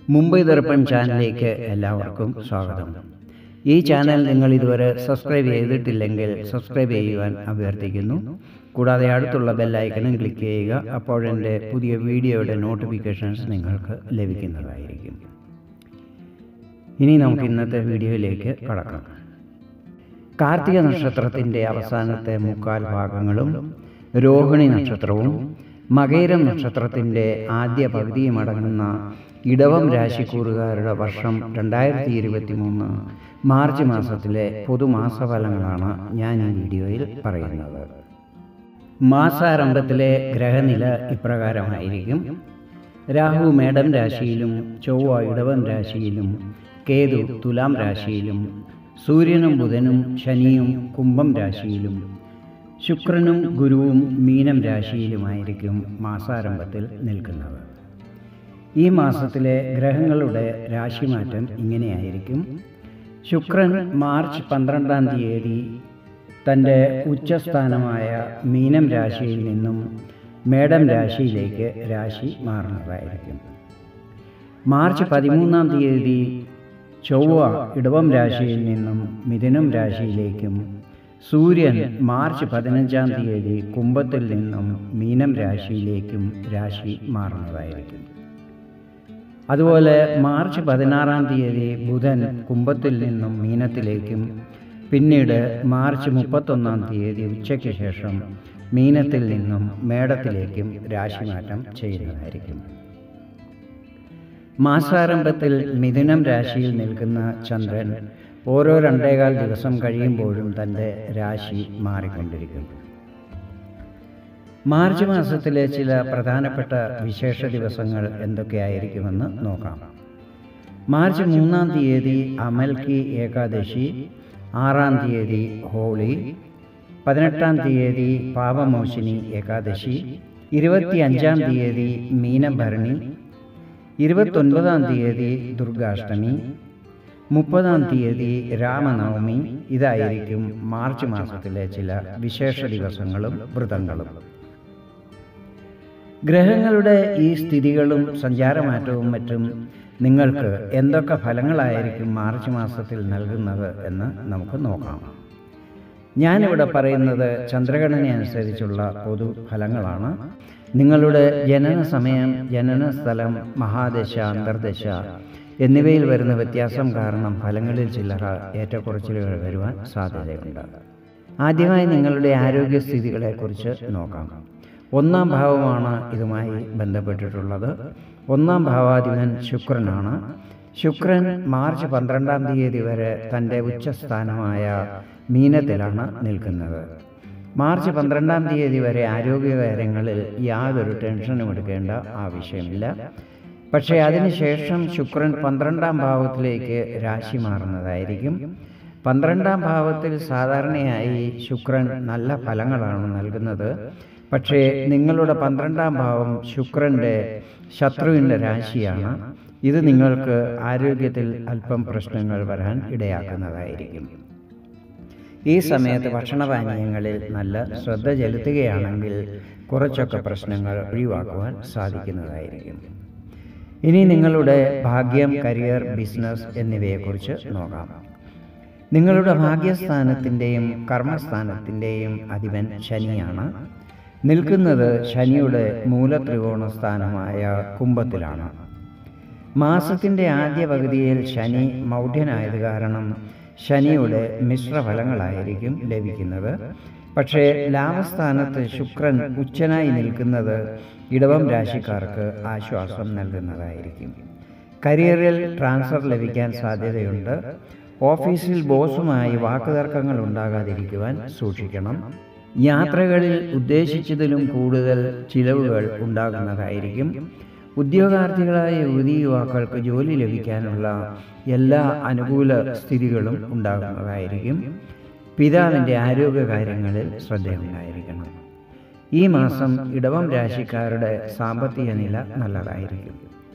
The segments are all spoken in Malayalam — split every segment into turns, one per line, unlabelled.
മുംബൈ ദർപ്പൺ ചാനലിലേക്ക് എല്ലാവർക്കും സ്വാഗതം ഈ ചാനൽ നിങ്ങൾ ഇതുവരെ സബ്സ്ക്രൈബ് ചെയ്തിട്ടില്ലെങ്കിൽ സബ്സ്ക്രൈബ് ചെയ്യുവാൻ അഭ്യർത്ഥിക്കുന്നു കൂടാതെ അടുത്തുള്ള ബെല്ലൈക്കണും ക്ലിക്ക് ചെയ്യുക അപ്പോഴെൻ്റെ പുതിയ വീഡിയോയുടെ നോട്ടിഫിക്കേഷൻസ് നിങ്ങൾക്ക് ലഭിക്കുന്നതായിരിക്കും ഇനി നമുക്ക് ഇന്നത്തെ വീഡിയോയിലേക്ക് കടക്കാം കാർത്തിക നക്ഷത്രത്തിൻ്റെ അവസാനത്തെ മുക്കാൽ ഭാഗങ്ങളും രോഹിണി നക്ഷത്രവും മകയിരം നക്ഷത്രത്തിൻ്റെ ആദ്യ പകുതിയും അടങ്ങുന്ന ഇടവം രാശിക്കൂറുകാരുടെ വർഷം രണ്ടായിരത്തി ഇരുപത്തി മൂന്ന് മാർച്ച് മാസത്തിലെ പൊതുമാസഫലങ്ങളാണ് ഞാൻ ഈ വീഡിയോയിൽ പറയുന്നത് മാസാരംഭത്തിലെ ഗ്രഹനില ഇപ്രകാരമായിരിക്കും രാഹു മേടം രാശിയിലും ചൊവ്വ ഇടവം രാശിയിലും കേതു തുലാം രാശിയിലും സൂര്യനും ബുധനും ശനിയും കുംഭം രാശിയിലും ശുക്രനും ഗുരുവും മീനം രാശിയിലുമായിരിക്കും മാസാരംഭത്തിൽ നിൽക്കുന്നത് ഈ മാസത്തിലെ ഗ്രഹങ്ങളുടെ രാശിമാറ്റം ഇങ്ങനെയായിരിക്കും ശുക്രൻ മാർച്ച് പന്ത്രണ്ടാം തീയതി തൻ്റെ ഉച്ചസ്ഥാനമായ മീനം രാശിയിൽ നിന്നും മേടം രാശിയിലേക്ക് രാശി മാറുന്നതായിരിക്കും മാർച്ച് പതിമൂന്നാം തീയതി ചൊവ്വ ഇടവം രാശിയിൽ നിന്നും മിഥുനം രാശിയിലേക്കും സൂര്യൻ മാർച്ച് പതിനഞ്ചാം തീയതി കുംഭത്തിൽ നിന്നും മീനം രാശിയിലേക്കും രാശി മാറുന്നതായിരിക്കും അതുപോലെ മാർച്ച് പതിനാറാം തീയതി ബുധൻ കുംഭത്തിൽ നിന്നും മീനത്തിലേക്കും പിന്നീട് മാർച്ച് മുപ്പത്തൊന്നാം തീയതി ഉച്ചയ്ക്ക് ശേഷം മീനത്തിൽ നിന്നും മേടത്തിലേക്കും രാശിമാറ്റം ചെയ്യുന്നതായിരിക്കും മാസാരംഭത്തിൽ മിഥുനം രാശിയിൽ നിൽക്കുന്ന ചന്ദ്രൻ ഓരോ രണ്ടേകാൽ ദിവസം കഴിയുമ്പോഴും തൻ്റെ രാശി മാറിക്കൊണ്ടിരിക്കും മാർച്ച് മാസത്തിലെ ചില പ്രധാനപ്പെട്ട വിശേഷ ദിവസങ്ങൾ എന്തൊക്കെയായിരിക്കുമെന്ന് നോക്കാം മാർച്ച് മൂന്നാം തീയതി അമൽക്കി ഏകാദശി ആറാം തീയതി ഹോളി പതിനെട്ടാം തീയതി പാപമോശിനി ഏകാദശി ഇരുപത്തി അഞ്ചാം തീയതി മീനഭരണി ഇരുപത്തൊൻപതാം തീയതി ദുർഗാഷ്ടമി മുപ്പതാം തീയതി രാമനവമി ഇതായിരിക്കും മാർച്ച് മാസത്തിലെ ചില വിശേഷ ദിവസങ്ങളും വ്രതങ്ങളും ഗ്രഹങ്ങളുടെ ഈ സ്ഥിതികളും സഞ്ചാരമാറ്റവും മറ്റും നിങ്ങൾക്ക് എന്തൊക്കെ ഫലങ്ങളായിരിക്കും മാർച്ച് മാസത്തിൽ നൽകുന്നത് എന്ന് നമുക്ക് നോക്കാം ഞാനിവിടെ പറയുന്നത് ചന്ദ്രഗണന അനുസരിച്ചുള്ള പൊതു ഫലങ്ങളാണ് നിങ്ങളുടെ ജനന സമയം ജനന സ്ഥലം മഹാദശ അന്തർദശ എന്നിവയിൽ വരുന്ന വ്യത്യാസം കാരണം ഫലങ്ങളിൽ ചില്ലറ ഏറ്റക്കുറച്ചിലുകൾ വരുവാൻ സാധ്യതയുണ്ട് ആദ്യമായി നിങ്ങളുടെ ആരോഗ്യസ്ഥിതികളെക്കുറിച്ച് നോക്കാം ഒന്നാം ഭാവമാണ് ഇതുമായി ബന്ധപ്പെട്ടിട്ടുള്ളത് ഒന്നാം ഭാവാധിപൻ ശുക്രനാണ് ശുക്രൻ മാർച്ച് പന്ത്രണ്ടാം തീയതി വരെ തൻ്റെ ഉച്ചസ്ഥാനമായ മീനത്തിലാണ് നിൽക്കുന്നത് മാർച്ച് പന്ത്രണ്ടാം തീയതി വരെ ആരോഗ്യകാര്യങ്ങളിൽ യാതൊരു ടെൻഷനും എടുക്കേണ്ട ആവശ്യമില്ല പക്ഷേ അതിനുശേഷം ശുക്രൻ പന്ത്രണ്ടാം ഭാവത്തിലേക്ക് രാശി മാറുന്നതായിരിക്കും പന്ത്രണ്ടാം ഭാവത്തിൽ സാധാരണയായി ശുക്രൻ നല്ല ഫലങ്ങളാണ് നൽകുന്നത് പക്ഷേ നിങ്ങളുടെ പന്ത്രണ്ടാം ഭാവം ശുക്രൻ്റെ ശത്രുവിൻ്റെ രാശിയാണ് ഇത് നിങ്ങൾക്ക് ആരോഗ്യത്തിൽ അല്പം പ്രശ്നങ്ങൾ വരാൻ ഇടയാക്കുന്നതായിരിക്കും ഈ സമയത്ത് ഭക്ഷണപാനീയങ്ങളിൽ നല്ല ശ്രദ്ധ ചെലുത്തുകയാണെങ്കിൽ കുറച്ചൊക്കെ പ്രശ്നങ്ങൾ ഒഴിവാക്കുവാൻ സാധിക്കുന്നതായിരിക്കും ഇനി നിങ്ങളുടെ ഭാഗ്യം കരിയർ ബിസിനസ് എന്നിവയെക്കുറിച്ച് നോക്കാം നിങ്ങളുടെ ഭാഗ്യസ്ഥാനത്തിൻ്റെയും കർമ്മസ്ഥാനത്തിൻ്റെയും അധിപൻ ശനിയാണ് നിൽക്കുന്നത് ശനിയുടെ മൂലത്രികോണ സ്ഥാനമായ കുംഭത്തിലാണ് മാസത്തിൻ്റെ ആദ്യ പകുതിയിൽ ശനി മൗഢ്യനായത് കാരണം ശനിയുടെ മിശ്രഫലങ്ങളായിരിക്കും ലഭിക്കുന്നത് പക്ഷേ ലാഭസ്ഥാനത്ത് ശുക്രൻ ഉച്ചനായി നിൽക്കുന്നത് ഇടവം രാശിക്കാർക്ക് ആശ്വാസം നൽകുന്നതായിരിക്കും കരിയറിൽ ട്രാൻസ്ഫർ ലഭിക്കാൻ സാധ്യതയുണ്ട് ഓഫീസിൽ ബോസുമായി വാക്കുതർക്കങ്ങൾ ഉണ്ടാകാതിരിക്കുവാൻ സൂക്ഷിക്കണം യാത്രകളിൽ ഉദ്ദേശിച്ചതിലും കൂടുതൽ ചിലവുകൾ ഉണ്ടാകുന്നതായിരിക്കും ഉദ്യോഗാർത്ഥികളായ യുവതി യുവാക്കൾക്ക് ജോലി ലഭിക്കാനുള്ള എല്ലാ അനുകൂല സ്ഥിതികളും ഉണ്ടാകുന്നതായിരിക്കും പിതാവിൻ്റെ ആരോഗ്യകാര്യങ്ങളിൽ ശ്രദ്ധയുണ്ടായിരിക്കണം ഈ മാസം ഇടവം രാശിക്കാരുടെ സാമ്പത്തിക നില നല്ലതായിരിക്കും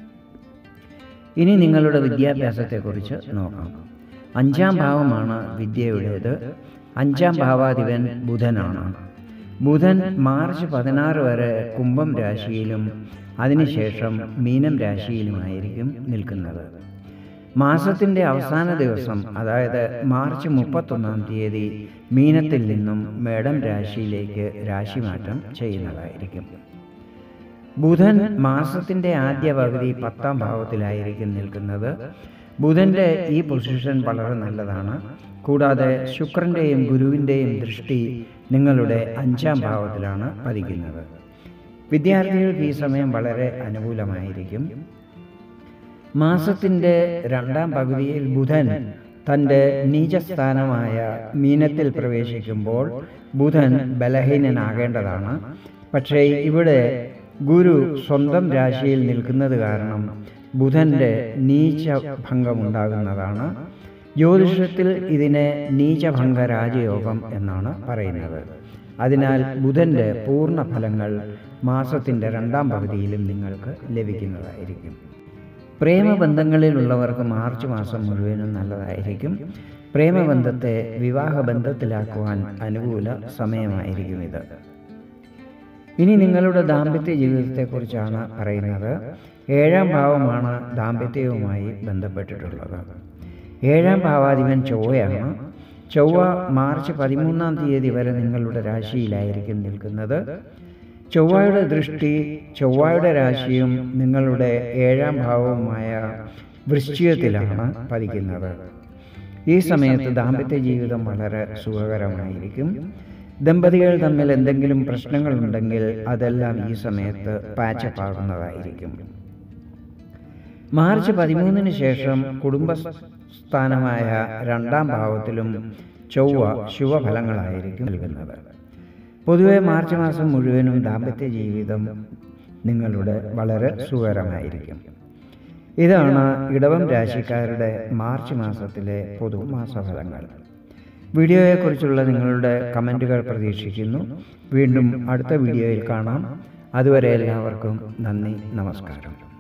ഇനി നിങ്ങളുടെ വിദ്യാഭ്യാസത്തെക്കുറിച്ച് നോക്കാം അഞ്ചാം ഭാവമാണ് വിദ്യയുടേത് അഞ്ചാം ഭാവാധിപൻ ബുധനാണ് ബുധൻ മാർച്ച് പതിനാറ് വരെ കുംഭം രാശിയിലും അതിനുശേഷം മീനം രാശിയിലുമായിരിക്കും നിൽക്കുന്നത് മാസത്തിൻ്റെ അവസാന ദിവസം അതായത് മാർച്ച് മുപ്പത്തൊന്നാം തീയതി മീനത്തിൽ നിന്നും മേടം രാശിയിലേക്ക് രാശിമാറ്റം ചെയ്യുന്നതായിരിക്കും ബുധൻ മാസത്തിൻ്റെ ആദ്യ പകുതി പത്താം ഭാവത്തിലായിരിക്കും നിൽക്കുന്നത് ബുധൻ്റെ ഈ പൊസിഷൻ വളരെ നല്ലതാണ് കൂടാതെ ശുക്രൻ്റെയും ഗുരുവിൻ്റെയും ദൃഷ്ടി നിങ്ങളുടെ അഞ്ചാം ഭാവത്തിലാണ് പതിക്കുന്നത് വിദ്യാർത്ഥികൾക്ക് ഈ സമയം വളരെ അനുകൂലമായിരിക്കും മാസത്തിൻ്റെ രണ്ടാം പകുതിയിൽ ബുധൻ തൻ്റെ നീചസ്ഥാനമായ മീനത്തിൽ പ്രവേശിക്കുമ്പോൾ ബുധൻ ബലഹീനനാകേണ്ടതാണ് പക്ഷേ ഇവിടെ ഗുരു സ്വന്തം രാശിയിൽ നിൽക്കുന്നത് കാരണം ബുധൻ്റെ നീചഭംഗമുണ്ടാകുന്നതാണ് ജ്യോതിഷത്തിൽ ഇതിനെ നീചഭംഗ രാജയോഗം എന്നാണ് പറയുന്നത് അതിനാൽ ബുധൻ്റെ പൂർണ്ണ ഫലങ്ങൾ മാസത്തിൻ്റെ രണ്ടാം പകുതിയിലും നിങ്ങൾക്ക് ലഭിക്കുന്നതായിരിക്കും പ്രേമബന്ധങ്ങളിലുള്ളവർക്ക് മാർച്ച് മാസം മുഴുവനും നല്ലതായിരിക്കും പ്രേമബന്ധത്തെ വിവാഹബന്ധത്തിലാക്കുവാൻ അനുകൂല സമയമായിരിക്കും ഇത് ഇനി നിങ്ങളുടെ ദാമ്പത്യ ജീവിതത്തെക്കുറിച്ചാണ് പറയുന്നത് ഏഴാം ഭാവമാണ് ദാമ്പത്യവുമായി ബന്ധപ്പെട്ടിട്ടുള്ളത് ഏഴാം ഭാവാധിപൻ ചൊവ്വയാണ് ചൊവ്വ മാർച്ച് പതിമൂന്നാം തീയതി വരെ നിങ്ങളുടെ രാശിയിലായിരിക്കും നിൽക്കുന്നത് ചൊവ്വയുടെ ദൃഷ്ടി ചൊവ്വയുടെ രാശിയും നിങ്ങളുടെ ഏഴാം ഭാവവുമായ വൃശ്ചികത്തിലാണ് പതിക്കുന്നത് ഈ സമയത്ത് ദാമ്പത്യ ജീവിതം വളരെ സുഖകരമായിരിക്കും ദമ്പതികൾ തമ്മിൽ എന്തെങ്കിലും പ്രശ്നങ്ങളുണ്ടെങ്കിൽ അതെല്ലാം ഈ സമയത്ത് പാച്ചപ്പ് ആകുന്നതായിരിക്കും മാർച്ച് പതിമൂന്നിന് ശേഷം കുടുംബസ്ഥാനമായ രണ്ടാം ഭാവത്തിലും ചൊവ്വ ശുഭഫലങ്ങളായിരിക്കും നൽകുന്നത് പൊതുവെ മാർച്ച് മാസം മുഴുവനും ദാമ്പത്യ ജീവിതം നിങ്ങളുടെ വളരെ സുഖകരമായിരിക്കും ഇതാണ് ഇടവം രാശിക്കാരുടെ മാർച്ച് മാസത്തിലെ പൊതുമാസഫലങ്ങൾ വീഡിയോയെക്കുറിച്ചുള്ള നിങ്ങളുടെ കമൻറ്റുകൾ പ്രതീക്ഷിക്കുന്നു വീണ്ടും അടുത്ത വീഡിയോയിൽ കാണാം അതുവരെ എല്ലാവർക്കും നന്ദി നമസ്കാരം